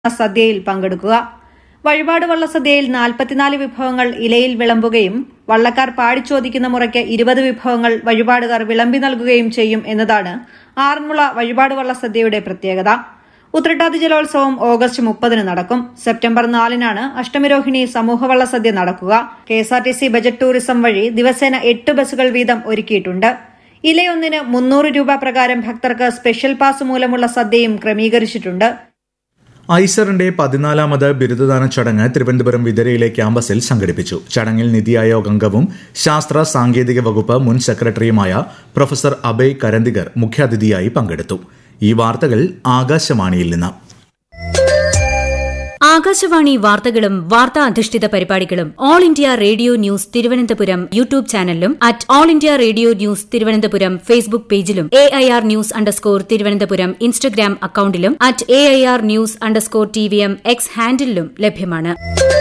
സദ്യയിൽ പങ്കെടുക്കുക വഴിപാട് വള്ളസദ്യയിൽ നാൽപ്പത്തിനാല് വിഭവങ്ങൾ ഇലയിൽ വിളമ്പുകയും വള്ളക്കാർ പാടിച്ചോദിക്കുന്ന മുറയ്ക്ക് ഇരുപത് വിഭവങ്ങൾ വഴിപാടുകാർ വിളമ്പി നൽകുകയും ചെയ്യും എന്നതാണ് ആറന്മുള വഴിപാട് വള്ളസദ്യയുടെ പ്രത്യേകത ഉത്രട്ടാതി ജലോത്സവം ഓഗസ്റ്റ് മുപ്പതിന് നടക്കും സെപ്റ്റംബർ നാലിനാണ് അഷ്ടമിരോഹിണി സമൂഹ വള്ളസദ്യ നടക്കുക കെഎസ്ആർടിസി ബജറ്റ് ടൂറിസം വഴി ദിവസേന എട്ട് ബസ്സുകൾ വീതം ഒരുക്കിയിട്ടുണ്ട് ഇലയൊന്നിന് മുന്നൂറ് രൂപ പ്രകാരം ഭക്തർക്ക് സ്പെഷ്യൽ പാസ് മൂലമുള്ള സദ്യയും ക്രമീകരിച്ചിട്ടുണ്ട് ഐസറിന്റെ പതിനാലാമത് ബിരുദദാന ചടങ്ങ് തിരുവനന്തപുരം വിതരയിലെ ക്യാമ്പസിൽ സംഘടിപ്പിച്ചു ചടങ്ങിൽ നിതി ആയോഗ് അംഗവും ശാസ്ത്ര സാങ്കേതിക വകുപ്പ് മുൻ സെക്രട്ടറിയുമായ പ്രൊഫസർ അഭയ് കരന്തികർ മുഖ്യാതിഥിയായി പങ്കെടുത്തു ഈ വാർത്തകൾ ആകാശവാണിയിൽ നിന്ന് ആകാശവാണി വാർത്തകളും വാർത്താ അധിഷ്ഠിത പരിപാടികളും All India Radio News Thiruvananthapuram YouTube ചാനലിലും at All India Radio News Thiruvananthapuram Facebook പേജിലും A I R news underscore Thiruvananthapuram Instagram അക്കൌണ്ടിലും at A I R news underscore T V M X ഹാൻഡിലും ലഭ്യമാണ്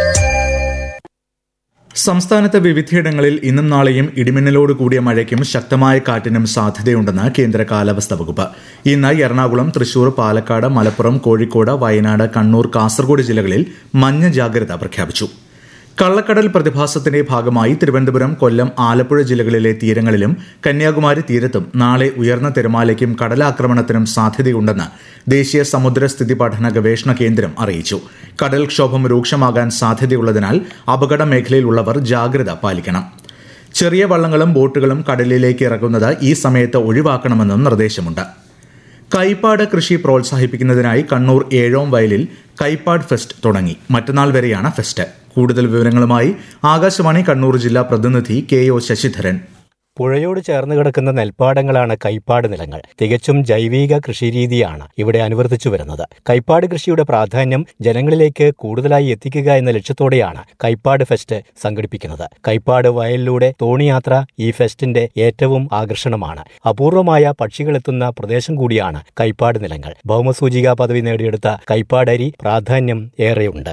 സംസ്ഥാനത്ത് വിവിധയിടങ്ങളിൽ ഇന്നും നാളെയും ഇടിമിന്നലോട് കൂടിയ മഴയ്ക്കും ശക്തമായ കാറ്റിനും സാധ്യതയുണ്ടെന്ന് കേന്ദ്ര കാലാവസ്ഥാ വകുപ്പ് ഇന്ന് എറണാകുളം തൃശൂർ പാലക്കാട് മലപ്പുറം കോഴിക്കോട് വയനാട് കണ്ണൂർ കാസർഗോഡ് ജില്ലകളിൽ മഞ്ഞ ജാഗ്രത പ്രഖ്യാപിച്ചു കള്ളക്കടൽ പ്രതിഭാസത്തിന്റെ ഭാഗമായി തിരുവനന്തപുരം കൊല്ലം ആലപ്പുഴ ജില്ലകളിലെ തീരങ്ങളിലും കന്യാകുമാരി തീരത്തും നാളെ ഉയർന്ന തിരമാലയ്ക്കും കടലാക്രമണത്തിനും സാധ്യതയുണ്ടെന്ന് ദേശീയ സമുദ്രസ്ഥിതി പഠന ഗവേഷണ കേന്ദ്രം അറിയിച്ചു കടൽക്ഷോഭം രൂക്ഷമാകാൻ സാധ്യതയുള്ളതിനാൽ അപകട മേഖലയിലുള്ളവർ ജാഗ്രത പാലിക്കണം ചെറിയ വള്ളങ്ങളും ബോട്ടുകളും കടലിലേക്ക് ഇറങ്ങുന്നത് ഈ സമയത്ത് ഒഴിവാക്കണമെന്നും നിർദ്ദേശമുണ്ട് കൈപ്പാട് കൃഷി പ്രോത്സാഹിപ്പിക്കുന്നതിനായി കണ്ണൂർ ഏഴോം വയലിൽ കൈപ്പാട് ഫെസ്റ്റ് തുടങ്ങി മറ്റന്നാൾ വരെയാണ് ഫെസ്റ്റ് കൂടുതൽ വിവരങ്ങളുമായി ആകാശവാണി കണ്ണൂർ ജില്ലാ പ്രതിനിധി കെ ഒ ശശിധരൻ പുഴയോട് ചേർന്ന് കിടക്കുന്ന നെൽപ്പാടങ്ങളാണ് കൈപ്പാട് നിലങ്ങൾ തികച്ചും ജൈവിക കൃഷിരീതിയാണ് ഇവിടെ അനുവർത്തിച്ചു വരുന്നത് കൈപ്പാട് കൃഷിയുടെ പ്രാധാന്യം ജനങ്ങളിലേക്ക് കൂടുതലായി എത്തിക്കുക എന്ന ലക്ഷ്യത്തോടെയാണ് കൈപ്പാട് ഫെസ്റ്റ് സംഘടിപ്പിക്കുന്നത് കൈപ്പാട് വയലിലൂടെ തോണിയാത്ര ഈ ഫെസ്റ്റിന്റെ ഏറ്റവും ആകർഷണമാണ് അപൂർവമായ പക്ഷികളെത്തുന്ന പ്രദേശം കൂടിയാണ് കൈപ്പാട് നിലങ്ങൾ ഭൗമസൂചികാ പദവി നേടിയെടുത്ത കൈപ്പാടരി പ്രാധാന്യം ഏറെയുണ്ട്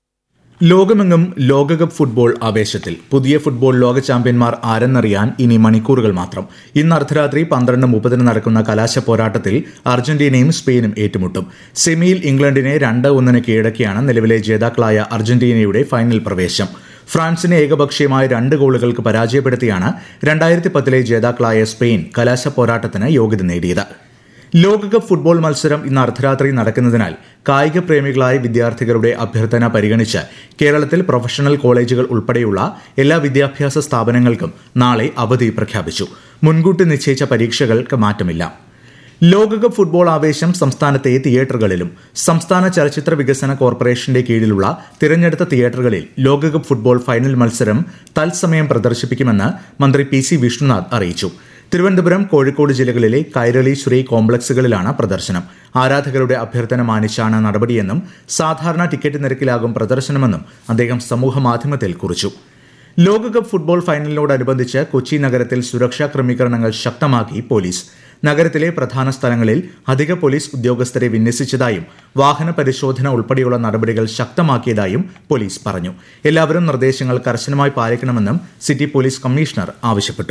ലോകമെങ്ങും ലോകകപ്പ് ഫുട്ബോൾ ആവേശത്തിൽ പുതിയ ഫുട്ബോൾ ലോക ചാമ്പ്യന്മാർ ആരെന്നറിയാൻ ഇനി മണിക്കൂറുകൾ മാത്രം ഇന്ന് അർദ്ധരാത്രി പന്ത്രണ്ട് മുപ്പതിന് നടക്കുന്ന കലാശ പോരാട്ടത്തിൽ അർജന്റീനയും സ്പെയിനും ഏറ്റുമുട്ടും സെമിയിൽ ഇംഗ്ലണ്ടിനെ രണ്ട് ഒന്നിന് കീഴടക്കിയാണ് നിലവിലെ ജേതാക്കളായ അർജന്റീനയുടെ ഫൈനൽ പ്രവേശം ഫ്രാൻസിനെ ഏകപക്ഷീയമായ രണ്ട് ഗോളുകൾക്ക് പരാജയപ്പെടുത്തിയാണ് രണ്ടായിരത്തി പത്തിലെ ജേതാക്കളായ സ്പെയിൻ കലാശ പോരാട്ടത്തിന് യോഗ്യത നേടിയത് ലോകകപ്പ് ഫുട്ബോൾ മത്സരം ഇന്ന് അർദ്ധരാത്രി നടക്കുന്നതിനാൽ കായിക പ്രേമികളായ വിദ്യാർത്ഥികളുടെ അഭ്യർത്ഥന പരിഗണിച്ച് കേരളത്തിൽ പ്രൊഫഷണൽ കോളേജുകൾ ഉൾപ്പെടെയുള്ള എല്ലാ വിദ്യാഭ്യാസ സ്ഥാപനങ്ങൾക്കും നാളെ അവധി പ്രഖ്യാപിച്ചു മുൻകൂട്ടി നിശ്ചയിച്ച പരീക്ഷകൾക്ക് മാറ്റമില്ല ലോകകപ്പ് ഫുട്ബോൾ ആവേശം സംസ്ഥാനത്തെ തിയേറ്ററുകളിലും സംസ്ഥാന ചലച്ചിത്ര വികസന കോർപ്പറേഷന്റെ കീഴിലുള്ള തിരഞ്ഞെടുത്ത തിയേറ്ററുകളിൽ ലോകകപ്പ് ഫുട്ബോൾ ഫൈനൽ മത്സരം തത്സമയം പ്രദർശിപ്പിക്കുമെന്ന് മന്ത്രി പി സി വിഷ്ണുനാഥ് അറിയിച്ചു തിരുവനന്തപുരം കോഴിക്കോട് ജില്ലകളിലെ കൈരളി ശ്രീ കോംപ്ലക്സുകളിലാണ് പ്രദർശനം ആരാധകരുടെ അഭ്യർത്ഥന മാനിച്ചാണ് നടപടിയെന്നും സാധാരണ ടിക്കറ്റ് നിരക്കിലാകും പ്രദർശനമെന്നും അദ്ദേഹം സമൂഹമാധ്യമത്തിൽ കുറിച്ചു ലോകകപ്പ് ഫുട്ബോൾ ഫൈനലിനോടനുബന്ധിച്ച് കൊച്ചി നഗരത്തിൽ സുരക്ഷാ ക്രമീകരണങ്ങൾ ശക്തമാക്കി പോലീസ് നഗരത്തിലെ പ്രധാന സ്ഥലങ്ങളിൽ അധിക പോലീസ് ഉദ്യോഗസ്ഥരെ വിന്യസിച്ചതായും വാഹന പരിശോധന ഉൾപ്പെടെയുള്ള നടപടികൾ ശക്തമാക്കിയതായും പോലീസ് പറഞ്ഞു എല്ലാവരും നിർദ്ദേശങ്ങൾ കർശനമായി പാലിക്കണമെന്നും സിറ്റി പോലീസ് കമ്മീഷണർ ആവശ്യപ്പെട്ടു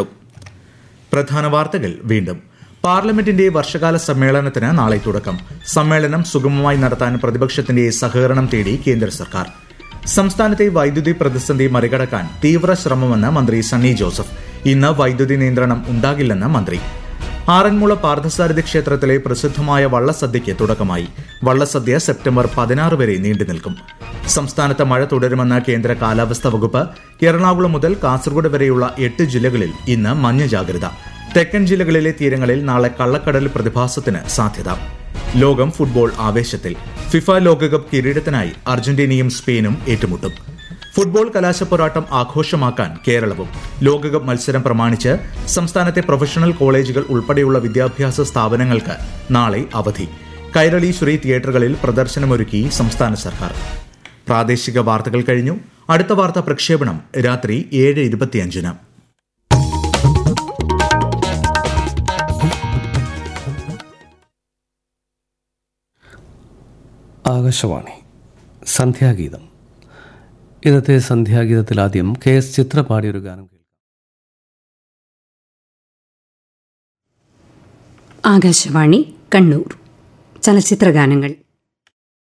പ്രധാന വാർത്തകൾ വീണ്ടും പാർലമെന്റിന്റെ വർഷകാല സമ്മേളനത്തിന് നാളെ തുടക്കം സമ്മേളനം സുഗമമായി നടത്താൻ പ്രതിപക്ഷത്തിന്റെ സഹകരണം തേടി കേന്ദ്ര സർക്കാർ സംസ്ഥാനത്തെ വൈദ്യുതി പ്രതിസന്ധി മറികടക്കാൻ തീവ്ര ശ്രമമെന്ന് മന്ത്രി സണ്ണി ജോസഫ് ഇന്ന് വൈദ്യുതി നിയന്ത്രണം ഉണ്ടാകില്ലെന്ന് മന്ത്രി ആറന്മുള പാർത്ഥസാരഥി ക്ഷേത്രത്തിലെ പ്രസിദ്ധമായ വള്ളസദ്യയ്ക്ക് തുടക്കമായി വള്ളസദ്യ സെപ്റ്റംബർ പതിനാറ് വരെ നീണ്ടുനിൽക്കും സംസ്ഥാനത്ത് മഴ തുടരുമെന്ന് കേന്ദ്ര കാലാവസ്ഥാ വകുപ്പ് എറണാകുളം മുതൽ കാസർഗോഡ് വരെയുള്ള എട്ട് ജില്ലകളിൽ ഇന്ന് മഞ്ഞ ജാഗ്രത തെക്കൻ ജില്ലകളിലെ തീരങ്ങളിൽ നാളെ കള്ളക്കടൽ പ്രതിഭാസത്തിന് സാധ്യത ലോകം ഫുട്ബോൾ ആവേശത്തിൽ ഫിഫ ലോകകപ്പ് കിരീടത്തിനായി അർജന്റീനയും സ്പെയിനും ഏറ്റുമുട്ടും ഫുട്ബോൾ കലാശപ്പോരാട്ടം ആഘോഷമാക്കാൻ കേരളവും ലോകകപ്പ് മത്സരം പ്രമാണിച്ച് സംസ്ഥാനത്തെ പ്രൊഫഷണൽ കോളേജുകൾ ഉൾപ്പെടെയുള്ള വിദ്യാഭ്യാസ സ്ഥാപനങ്ങൾക്ക് നാളെ അവധി കൈരളി ശ്രീ തിയേറ്ററുകളിൽ പ്രദർശനമൊരുക്കി സംസ്ഥാന സർക്കാർ പ്രാദേശിക വാർത്തകൾ കഴിഞ്ഞു അടുത്ത വാർത്താ പ്രക്ഷേപണം രാത്രി ഏഴ് ഇരുപത്തിയഞ്ചിന് ആകാശവാണി സന്ധ്യാഗീതം ഇന്നത്തെ സന്ധ്യാഗീതത്തിൽ ആദ്യം കെ എസ് ചിത്ര പാടിയൊരു ഗാനം കേൾക്കാം ആകാശവാണി കണ്ണൂർ ചലച്ചിത്രഗാനങ്ങൾ